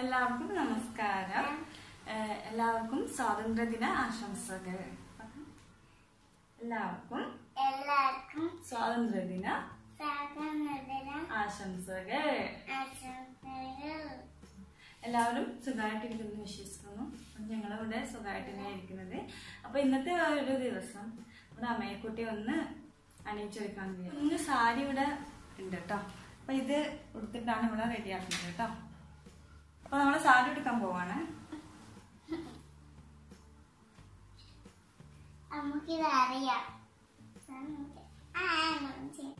എല്ലാവർക്കും നമസ്കാരം ഏഹ് എല്ലാവർക്കും സ്വാതന്ത്ര്യദിന ആശംസകൾ എല്ലാവർക്കും എല്ലാവർക്കും സ്വാതന്ത്ര്യദിന സ്വാതന്ത്ര്യദിന ആശംസകൾ ആശംസകൾ എല്ലാവരും സുഖമായിട്ടിരിക്കുന്നു വിശ്വസിക്കുന്നു ഞങ്ങളിവിടെ സുഖമായിട്ടാണ് ഇരിക്കുന്നത് അപ്പൊ ഇന്നത്തെ ഒരു ദിവസം നമ്മുടെ അമ്മയെക്കുട്ടി ഒന്ന് അണിയിച്ചൊരുക്കാൻ കഴിയും കുഞ്ഞു സാരി ഇവിടെ ഉണ്ട് കേട്ടോ അപ്പൊ ഇത് ഉടുത്തിട്ടാണ് ഇവിടെ റെഡിയാക്കുന്നത് കേട്ടോ അപ്പൊ നമ്മള് സാരി എടുക്കാൻ പോവാണ് നമുക്കിത് അറിയാം നമുക്ക് ആ അങ്ങനെ ചെയ്യാം.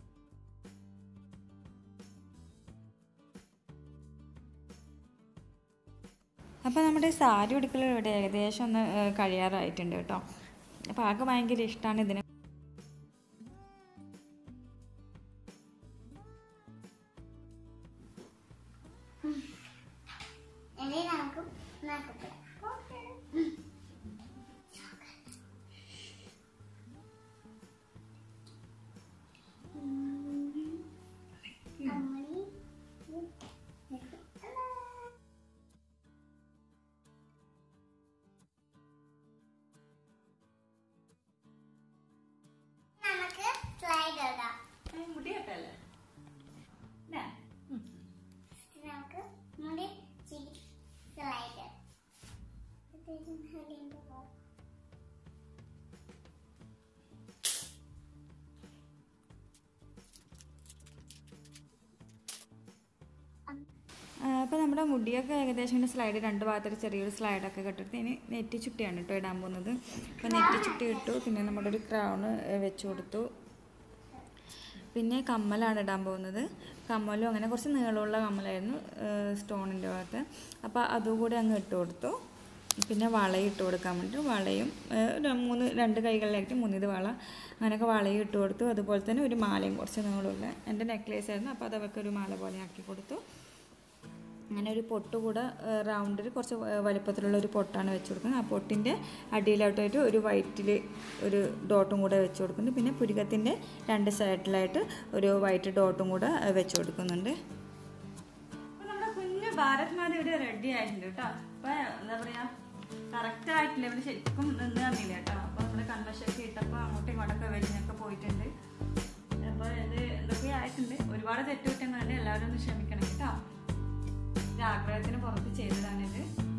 അപ്പോൾ നമ്മുടെ സാരി ഉടുക്കൽ ഇവിടെ ഏകദേശം ഒന്ന് ഏഹ്, കഴിയാറായിട്ടുണ്ട് കേട്ടോ അപ്പോൾ ആൾക്ക് ഭയങ്കര ഇഷ്ടമാണ് ഇതിന് ഇനി നമുക്ക് നോക്കപ്പെടാം അമ്മണി നമുക്ക് സ്ലൈഡ് ഇടാം മുടിയട്ടല്ലേ നമുക്ക് മുടി ചിരി സ്ലൈഡ് അപ്പോൾ നമ്മുടെ മുടിയൊക്കെ ഏകദേശം ഇങ്ങനെ സ്ലൈഡ് രണ്ട് ഭാഗത്തൊരു ചെറിയൊരു സ്ലൈഡൊക്കെ കെട്ടിട്ട് ഇനി നെറ്റി ചുട്ടിയാണ് കേട്ടോ ഇടാൻ പോകുന്നത് അപ്പോൾ നെറ്റി ചുട്ടി ഇട്ടു പിന്നെ നമ്മുടെ ഒരു ക്രൗണ് വെച്ച് കൊടുത്തു പിന്നെ കമ്മലാണ് ഇടാൻ പോകുന്നത് കമ്മലും അങ്ങനെ കുറച്ച് നീളമുള്ള കമ്മലായിരുന്നു സ്റ്റോണിൻ്റെ ഭാഗത്ത് അപ്പോൾ അതുകൂടി അങ്ങ് ഇട്ട് കൊടുത്തു പിന്നെ വളയും ഇട്ട് കൊടുക്കാൻ വേണ്ടിയിട്ട് വളയും ഏഹ്, ഒരു മൂന്ന് രണ്ട് കൈകളിലായിട്ട് മൂന്നിത് വള അങ്ങനെയൊക്കെ വളയും ഇട്ട് കൊടുത്തു അതുപോലെ തന്നെ ഒരു മാലയും കുറച്ച് നീളമുള്ള എൻ്റെ നെക്ലേസ് ആയിരുന്നു അപ്പോൾ അതവർക്ക് ഒരു മാല പോലെ ആക്കി കൊടുത്തു അങ്ങനെ ഒരു പൊട്ട് കൂടെ റൗണ്ടിൽ കുറച്ച് വ- വലിപ്പത്തിലുള്ള ഒരു പൊട്ടാണ് വെച്ച് കൊടുക്കുന്നത് ആ പൊട്ടിൻ്റെ അടിയിലോട്ടായിട്ട് ഒരു വൈറ്റിൽ ഒരു ഡോട്ടും കൂടെ വെച്ച് കൊടുക്കുന്നുണ്ട് പിന്നെ പുരികത്തിൻ്റെ രണ്ട് സൈഡിലായിട്ട് ഒരു വൈറ്റ് ഡോട്ടും കൂടെ ഏഹ്, വെച്ച് കൊടുക്കുന്നുണ്ട് നമ്മുടെ കുഞ്ഞു ഭാരത് മാത ഇവിടെ റെഡി ആയിട്ടുണ്ട് കേട്ടോ അപ്പൊ എന്താ പറയാ കറക്റ്റ് ആയിട്ടില്ല ഇവിടെ ശരിക്കും നിന്ന് തന്നില്ല കേട്ടോ അപ്പൊ നമ്മുടെ കൺവശൊക്കെ ഇട്ടപ്പോ അങ്ങോട്ടും ഇങ്ങോട്ടൊക്കെ വലിഞ്ഞൊക്കെ പോയിട്ടുണ്ട് അപ്പൊ ഇത് എന്തൊക്കെ ആയിട്ടുണ്ട് ഒരുപാട് തെറ്റുകുറ്റങ്ങളുണ്ട് എല്ലാവരും ഒന്ന് ക്ഷമിക്കണം കേട്ടോ ഒരു ആഗ്രഹത്തിന് പുറത്ത് ചെയ്തതാണിത്